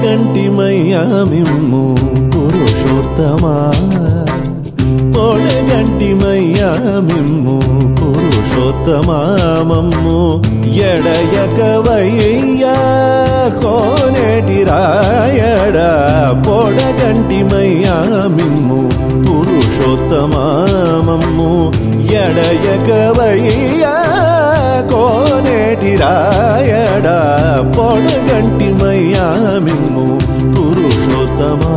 పొడగంటిమయ్యా మిమ్ము పురుషోత్తమా పొడగంటిమయ్యా మిమ్ము పురుషోత్తమామమ్ము ఎడయకవయ్యా కోనేటి రాయడా పొడగంటిమయ్యా మిమ్ము పురుషోత్తమామమ్ము ఎడయకవయ్యా కోనేటి రాయడా పొడగంటిమయ్యా మిమ్ము పురుషోత్తమా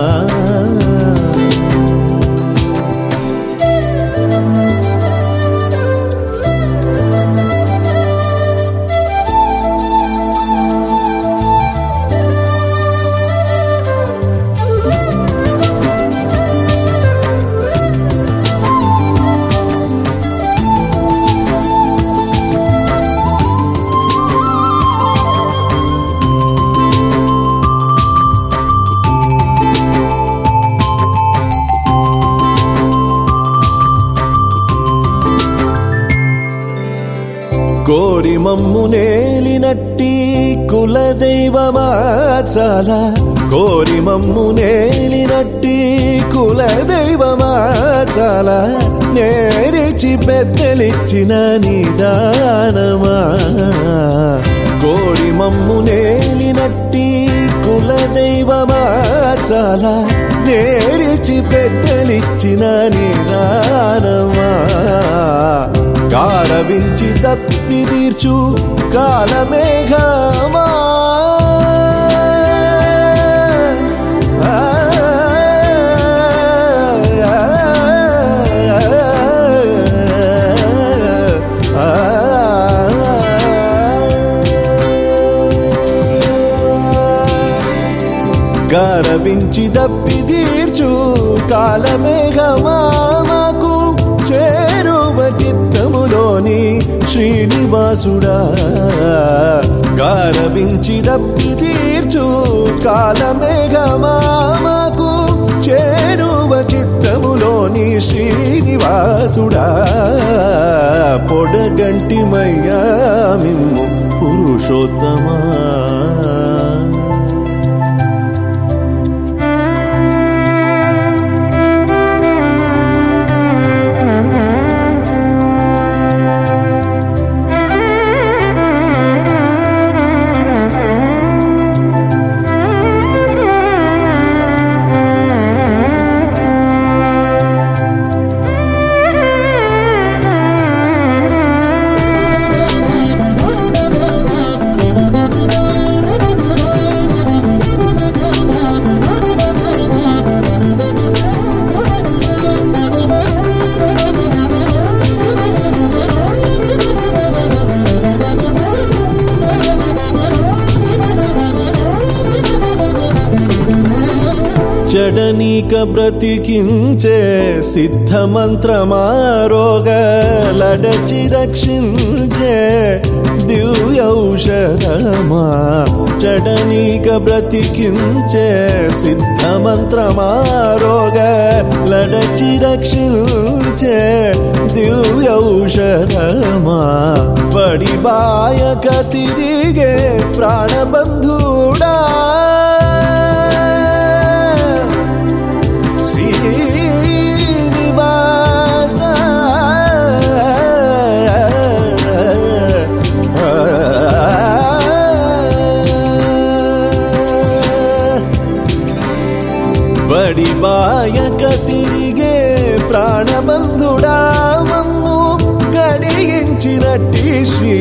కోరి మమ్ము నేలినట్టి కులదైవమా చాలా కోరి మమ్ము నేలినట్టి కులదైవమా చాలా నేరిచి పెద్దలిచ్చిన నిదానమా కోరి మమ్ము నేలినట్టి కులదైవమా చాలా నేరిచి పెద్దలిచ్చిన నిదానమా గారవించి తప్పి తీర్చు కాలమేఘమా ఆ, ఆ, గారవించి దప్పి తీర్చు కాలమేఘమాకు చేరువ చిత్తములోని శ్రీనివాసుడా గారవించి దప్పి తీర్చు కాలమేఘమాకు చేరువ చిత్తములోని శ్రీనివాసుడా పొడగంటిమయ్యా మిమ్ము పురుషోత్తమా చెడనీక బ్రతికించే సిద్ధమంత్రమా రోగలడచి రక్షించే దివ్యౌషధమా చెడనీక బ్రతికించే సిద్ధమంత్రమా రోగలడచి రక్షించే దివ్యౌషధమా బడి బాయక తిరిగే ప్రాణబంధుడా శ్రీనివాస బడి బాయక తిరిగే ప్రాణబంధుడా మమ్ము గడియించినట్టి శ్రీ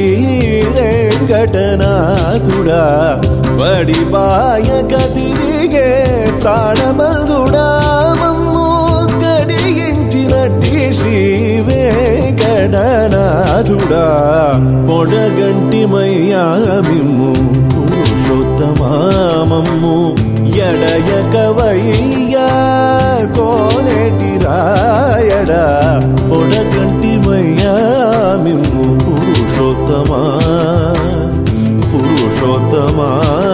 వెంకటనాథుడా బడి బాయక తిరిగే ప్రాణబంధుడా మమ్ము గడియించినట్టి శ్రీ వెంకటనాథుడా పొడగంటిమయ్యా మిమ్ము పురుషోత్తమామమ్ము ఎడయకవయ్యా కోనేటి రాయడా పొడగంటిమయ్యా మిమ్ము పురుషోత్తమా పురుషోత్తమా